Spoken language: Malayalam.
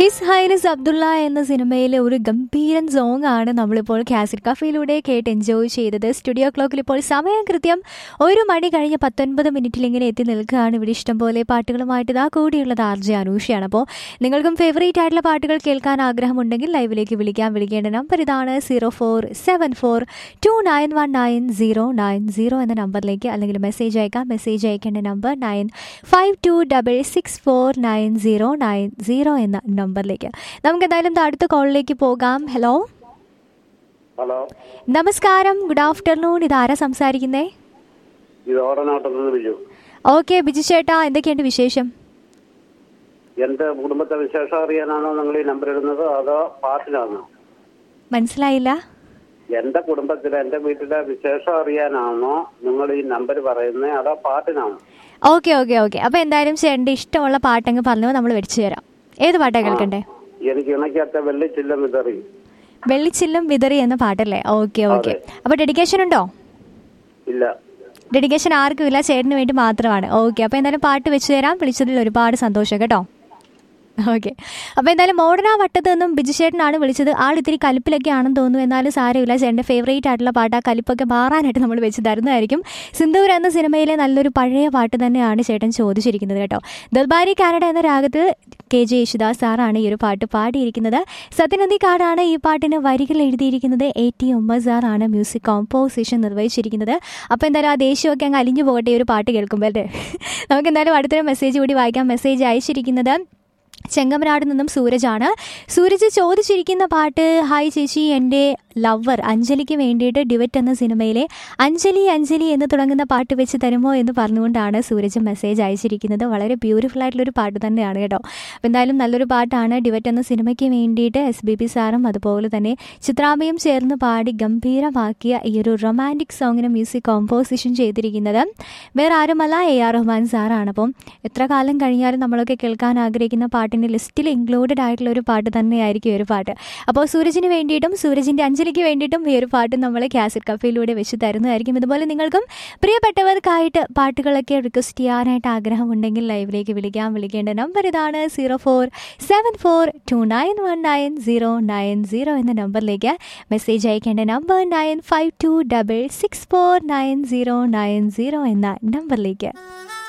ഹിസ് ഹൈനസ് അബ്ദുള്ള എന്ന സിനിമയിലെ ഒരു ഗംഭീരൻ സോങ് ആണ് നമ്മളിപ്പോൾ കാസിറ്റ് കഫയിലൂടെ കേട്ട് എൻജോയ് ചെയ്തത് സ്റ്റുഡിയോ ക്ലോക്കിൽ ഇപ്പോൾ സമയം കൃത്യം ഒരു മണി കഴിഞ്ഞ് പത്തൊൻപത് മിനിറ്റിൽ ഇങ്ങനെ എത്തി നിൽക്കുകയാണ് ഇവിടെ ഇഷ്ടംപോലെ പാട്ടുകളുമായിട്ട് ഇതാ കൂടിയുള്ളത് ആർ ജെ അനൂഷയാണ് അപ്പോൾ നിങ്ങൾക്കും ഫേവറേറ്റ് ആയിട്ടുള്ള പാട്ടുകൾ കേൾക്കാൻ ആഗ്രഹമുണ്ടെങ്കിൽ ലൈവിലേക്ക് വിളിക്കാൻ വിളിക്കേണ്ട നമ്പർ ഇതാണ് zero four seven four two nine one nine zero nine zero എന്ന നമ്പറിലേക്ക് അല്ലെങ്കിൽ മെസ്സേജ് അയക്കാം മെസ്സേജ് അയക്കേണ്ട number nine five two double six four nine zero nine zero എന്ന നമ്പറിലേക്ക് നമുക്ക് എന്തായാലും ദാ അടുത്ത കോളിലേക്ക് പോകാം ഹലോ ഹലോ നമസ്കാരം ഗുഡ് ആഫ്റ്റർനൂൺ ഇതാരാ സംസാരിക്കുന്നേ ഇത് ഓടനാട്ടത്തിൽ നിന്ന് ബിജു ഓക്കെ ബിജു ചേട്ടാ എന്തൊക്കെയുണ്ട് വിശേഷം എന്റെ കുടുംബത്തെ വിശേഷം അറിയാനാണോ നിങ്ങൾ ഈ നമ്പർ ഇടുന്നത് അതോ പാട്ടിനാണോ മനസ്സിലായില്ല എന്റെ കുടുംബത്തിലെ എന്റെ വീട്ടിലെ വിശേഷം അറിയാനാണോ നിങ്ങൾ ഈ നമ്പർ പറയുന്നത് അതോ പാട്ടിനാണോ ഓക്കെ ഓക്കെ ഓക്കെ അപ്പോൾ എന്തായാലും ചേട്ടൻ്റെ ഇഷ്ടമുള്ള പാട്ടങ്ങ് പറഞ്ഞു നമ്മൾ വെടിച്ചു തരാം ഏത് പാട്ടാണ് കേൾക്കണ്ടേ എനിക്ക് ഇണക്കാത്ത വെള്ളിച്ചില്ലം വിതറി വെള്ളിച്ചില്ലും വിതറി എന്ന പാട്ടല്ലേ ഓക്കെ ഓക്കെ അപ്പോൾ ഡെഡിക്കേഷൻ ഉണ്ടോ ഇല്ല ഡെഡിക്കേഷൻ ആർക്കും ഇല്ല ചേട്ടന് വേണ്ടി മാത്രമാണ് ഓക്കെ അപ്പോൾ എന്തായാലും പാട്ട് വെച്ച് തരാം വിളിച്ചതിൽ ഒരുപാട് സന്തോഷം കേട്ടോ ഓക്കെ അപ്പോൾ എന്തായാലും മോഡന വട്ടത്ത് നിന്നും ബിജു ചേട്ടനാണ് വിളിച്ചത് ആൾ ഇത്തിരി കലിപ്പിലൊക്കെ ആണെന്ന് തോന്നുന്നു എന്നാലും സാരമില്ല ചേട്ടൻ്റെ ഫേവറേറ്റ് ആയിട്ടുള്ള പാട്ട് ആ കലിപ്പൊക്കെ മാറാനായിട്ട് നമ്മൾ വെച്ച് തരുന്നതായിരിക്കും സിന്ദൂർ എന്ന സിനിമയിലെ നല്ലൊരു പഴയ പാട്ട് തന്നെയാണ് ചേട്ടൻ ചോദിച്ചിരിക്കുന്നത് കേട്ടോ ദൽബാരി കാനഡ എന്ന രാഗത്ത് കെ ജെ യേശുദാസ് സാറാണ് ഈ ഒരു പാട്ട് പാടിയിരിക്കുന്നത് സത്യനന്ദി കാടാണ് ഈ പാട്ടിന് വരികൾ എഴുതിയിരിക്കുന്നത് എ ടി ഉമ്മർ സാറാണ് മ്യൂസിക് കോമ്പോസിഷൻ നിർവഹിച്ചിരിക്കുന്നത് അപ്പോൾ എന്തായാലും ആ ദേഷ്യമൊക്കെ അങ്ങ് അലിഞ്ഞു പോകട്ടെ ഈ ഒരു പാട്ട് കേൾക്കുമ്പോൾ അല്ലേ നമുക്ക് എന്തായാലും അടുത്തൊരു മെസ്സേജ് കൂടി വായിക്കാം മെസ്സേജ് അയച്ചിരിക്കുന്നത് ചെങ്ങമനാട് നിന്നും സൂരജാണ് സൂരജ് ചോദിച്ചിരിക്കുന്ന പാട്ട് ഹായ് ചേച്ചി എൻ്റെ ലവർ അഞ്ജലിക്ക് വേണ്ടിയിട്ട് ഡിവറ്റ് എന്ന സിനിമയിലെ അഞ്ജലി അഞ്ജലി എന്ന് തുടങ്ങുന്ന പാട്ട് വെച്ച് തരുമോ എന്ന് പറഞ്ഞുകൊണ്ടാണ് സൂരജ് മെസ്സേജ് അയച്ചിരിക്കുന്നത് വളരെ ബ്യൂട്ടിഫുൾ ആയിട്ടുള്ളൊരു പാട്ട് തന്നെയാണ് കേട്ടോ അപ്പോൾ എന്തായാലും നല്ലൊരു പാട്ടാണ് ഡിവറ്റ് എന്ന സിനിമയ്ക്ക് വേണ്ടിയിട്ട് എസ് ബി പി സാറും അതുപോലെ തന്നെ ചിത്രാമയും ചേർന്ന് പാടി ഗംഭീരമാക്കിയ ഈ ഒരു റൊമാൻറ്റിക് സോങ്ങിന് മ്യൂസിക് കോമ്പോസിഷൻ ചെയ്തിരിക്കുന്നത് വേറെ ആരുമല്ല എ ആർ റഹ്മാൻ സാറാണ് അപ്പം എത്ര കാലം കഴിഞ്ഞാലും നമ്മളൊക്കെ കേൾക്കാൻ ആഗ്രഹിക്കുന്ന പാട്ടിൻ്റെ ലിസ്റ്റിൽ ഇൻക്ലൂഡഡ് ആയിട്ടുള്ള ഒരു പാട്ട് തന്നെയായിരിക്കും ഈ ഒരു പാട്ട് അപ്പോൾ സൂരജിന് വേണ്ടിയിട്ടും സൂരജിൻ്റെ അഞ്ജലിക്ക് വേണ്ടിയിട്ടും ഈ ഒരു പാട്ട് നമ്മൾ കാസറ്റ് കഫയിലൂടെ വെച്ച് തരുന്നതായിരിക്കും ഇതുപോലെ നിങ്ങൾക്കും പ്രിയപ്പെട്ടവർക്കായിട്ട് പാട്ടുകളൊക്കെ റിക്വസ്റ്റ് ചെയ്യാനായിട്ട് ആഗ്രഹമുണ്ടെങ്കിൽ ലൈവിലേക്ക് വിളിക്കാൻ വിളിക്കേണ്ട നമ്പർ ഇതാണ് zero four seven four two nine one nine zero nine zero എന്ന നമ്പറിലേക്ക് മെസ്സേജ് അയക്കേണ്ട number nine five two double six four nine zero nine zero എന്ന നമ്പറിലേക്ക്